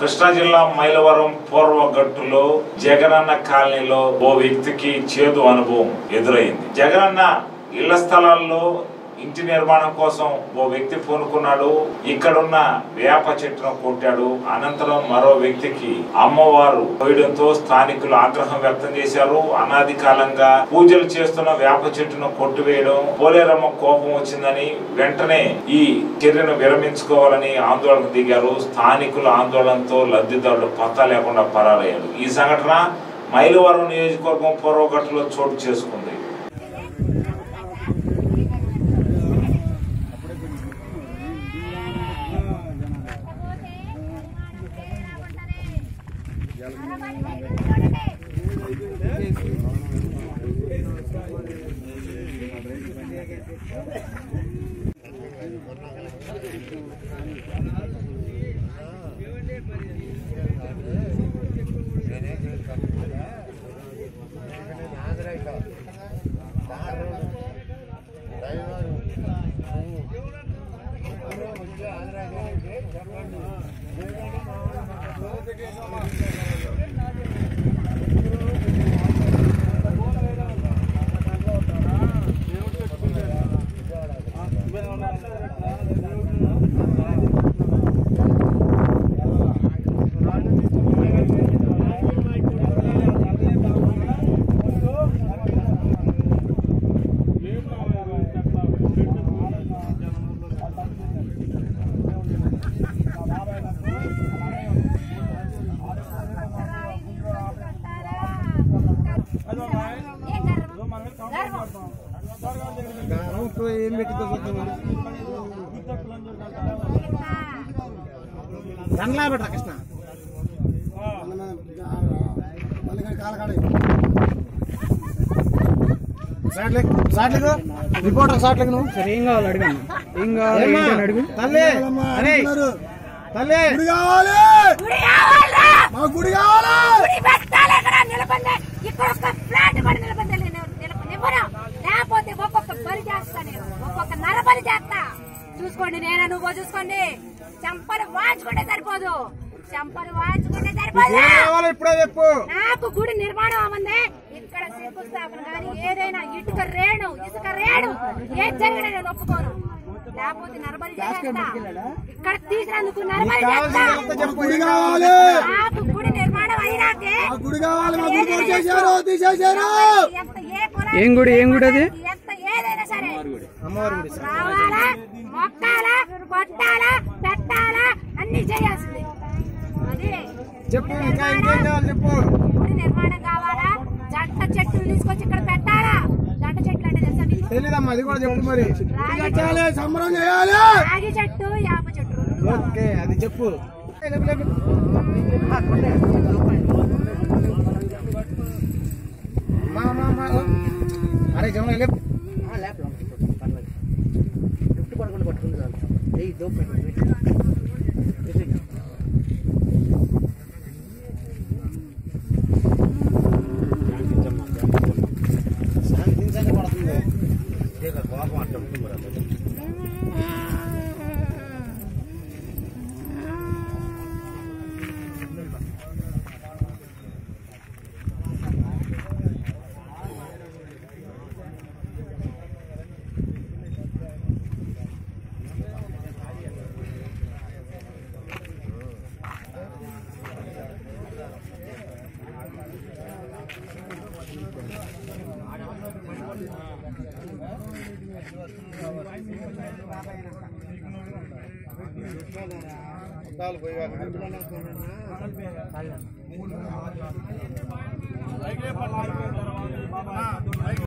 కృష్ణా జిల్లా మైలవరం పూర్వగట్టులో జగనన్న కాలనీలో ఓ వ్యక్తికి చేదు అనుభవం ఎదురైంది జగనన్న ఇళ్ల స్థలాల్లో ఇంటి నిర్మాణం కోసం ఓ వ్యక్తి పూనుకున్నాడు ఇక్కడున్న వేప చెట్టును కొట్టాడు అనంతరం మరో వ్యక్తికి అమ్మవారు పోయడంతో స్థానికులు ఆగ్రహం వ్యక్తం చేశారు అనాది కాలంగా పూజలు చేస్తున్న వేప చెట్టును కొట్టివేయడం పోలేరమ్మ కోపం వచ్చిందని వెంటనే ఈ చర్యను విరమించుకోవాలని ఆందోళనకు దిగారు స్థానికుల ఆందోళనతో లబ్ధిదారులు పత్తా లేకుండా పరారయ్యారు ఈ సంఘటన మైలవరం నియోజకవర్గం పూర్వగట్టులో చోటు చేసుకుంది ఏం పెట్టిందో చూద్దాం దండలా పెట్టరా కృష్ణ రిపోర్టర్ సాట్లకు నువ్వు సరే ఏం కావాలి అడగండి ఏం కావాలి ఏమ్మా? ఏంటని అడుగు తల్లి అరే తల్లి గుడి కావాలా? గుడి పెట్టాలి ఇక్కడ నిలబడి ఇక్కడ ఒక్క ఫ్లాట్ కూడా నిలబడి నిలబడివ్వను లేకపోతే ఒక్కొక్క బలి చేస్తా నేను ఒక్కొక్క నర బలి చేస్తా చూసుకోండి నేను నువ్వు చూసుకోండి చెంపలు వాయించుకుంటే సరిపోదు చెంపలు వాయించుకుంటే సరిపోదు ఏం కావాలో ఇప్పుడే చెప్పు నాకు గుడి నిర్మాణం అవ్వంది ఇక్కడ శంకుస్థాపన కానీ ఏదైనా ఇటుక రేణు ఇసుక రేణు ఏం జరిగినా నేను ఒప్పుకోను లేకపోతే నరబలి చేస్తా ఇక్కడ తీసినందుకు నరబలి చేస్తా కావాల్సిందంతా చెప్పు గుడి ఏం కావాలి నాకు గుడి నిర్మాణం అయినాకే ఆ గుడి కావాలి మా గుడి కూడా చేశారు తీసేశారు ఎంత ఏ కులానికి ఏం గుడి, ఏం గుడి అది? ఎంత ఏదైనా సరే అమ్మవారి గుడి రావాలా మొక్కాలా కొట్టాలా పెట్టాలా అన్ని చేయాల్సింది అది చెప్పు ఇంకా ఇంకేం కావాలి చెప్పు గుడి నిర్మాణం కావాలా జంట చెట్టులు తీసుకొచ్చి ఇక్కడ పెట్టాలా జంట చెట్లు అంటే తెలుసా నీకు? తెలీదమ్మా అది కూడా చెప్పు మరి రాగి కట్టాలి సంబరం చేయాలి రాగి చెట్టు యాప చెట్టు రెండు కావాలి. ఓకే అది చెప్పు లేపు, లేపు. మా, మా, మా. అరే జమల లేపు శాంతించండి పడుతుంది అద్దాలు పోయి